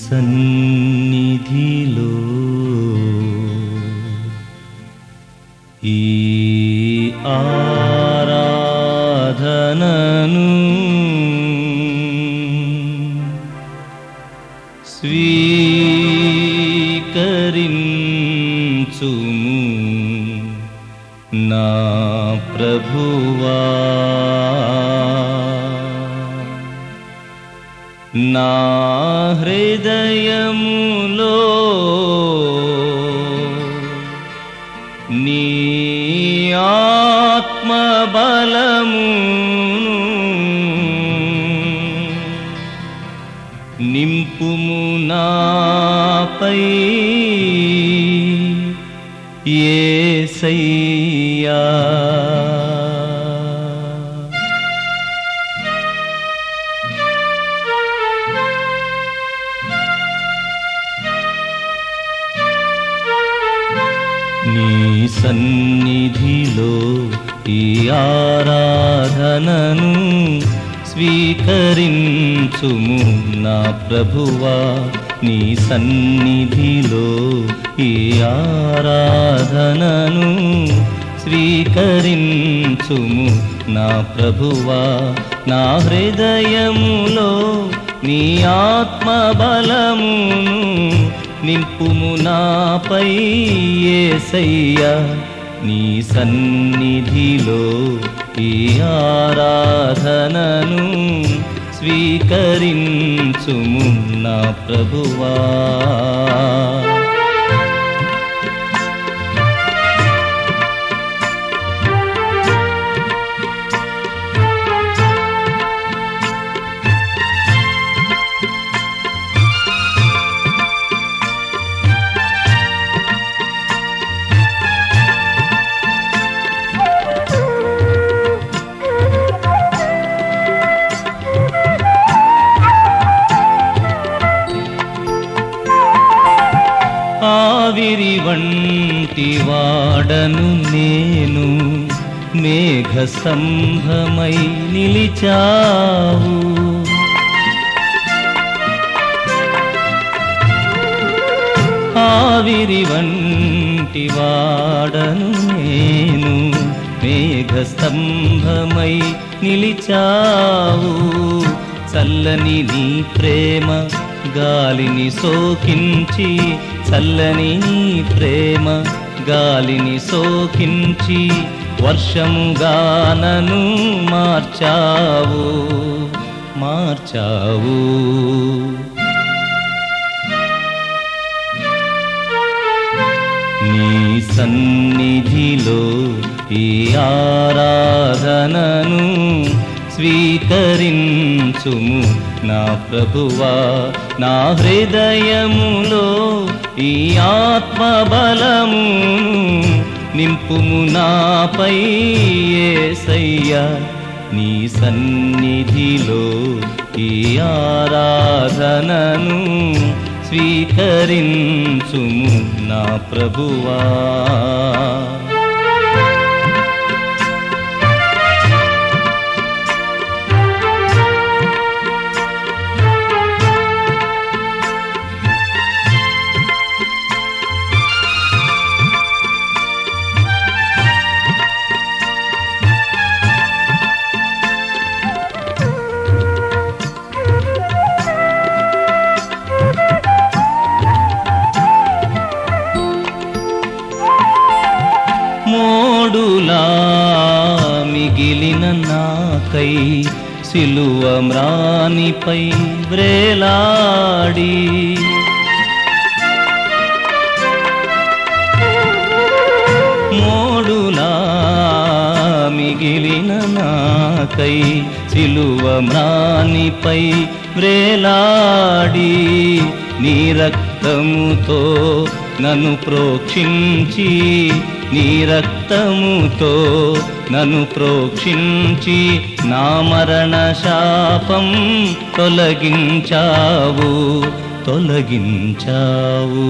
సన్నిధిలో ఈ ఆరాధనను స్వీకరించుము నా ప్రభువా నా హృదయములో నీ ఆత్మబలమును నింపుము నాపై ఏసయ్యా నీ సన్నిధిలో ఈ ఆరాధనను స్వీకరించుము నా ప్రభువా నీ సన్నిధిలో ఈ ఆరాధనను స్వీకరించుము నా ప్రభువా నా హృదయములో నీ ఆత్మబలమును నింపుము నాపై ఏసయ్యా నీ సన్నిధిలో ఈ ఆరాధనను స్వీకరించుము నా ప్రభువా ఆవిరి వంటి వాడను నేను మేఘ సంభమై నిలిచావు ఆవిరి వంటి వాడను నేను మేఘ స్తంభమై నిలిచావు చల్లని నీ ప్రేమ గాలిని సోకించి చల్లని నీ ప్రేమ గాలిని సోకించి వర్షముగా నన్ను మార్చావు మార్చావు నీ సన్నిధిలో ఈ ఆరాధనను స్వీకరించుము నా ప్రభువా నా హృదయములో ఈ ఆత్మబలమును నింపుము నాపై ఏసయ్యా నీ సన్నిధిలో ఈ ఆరాధనను స్వీకరించుము నా ప్రభువా మోడులా మిగిలిన నాకై సిలువ మ్రానిపై వ్రేలాడి మోడులా మిగిలిన నాకై సిలువ మ్రానిపై వ్రేలాడి నీ రక్తముతో నన్ను ప్రోక్షించి నీ రక్తముతో నన్ను ప్రోక్షించి నా మరణ శాపం తొలగించావు తొలగించావు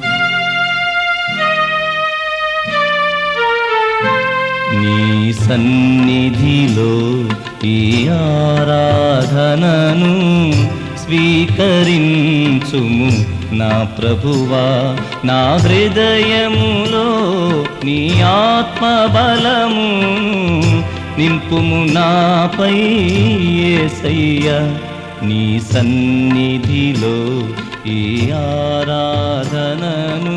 నీ సన్నిధిలో ఈ ఆరాధనను స్వీకరించుము స్వీకరించుము నా ప్రభువా నా హృదయములో నీ ఆత్మ బలమును నింపుము నాపై యేసయ్య నీ సన్నిధిలో ఈ ఆరాధనను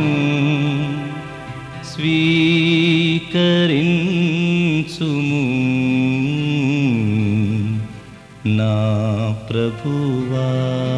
స్వీకరించుము నా ప్రభువా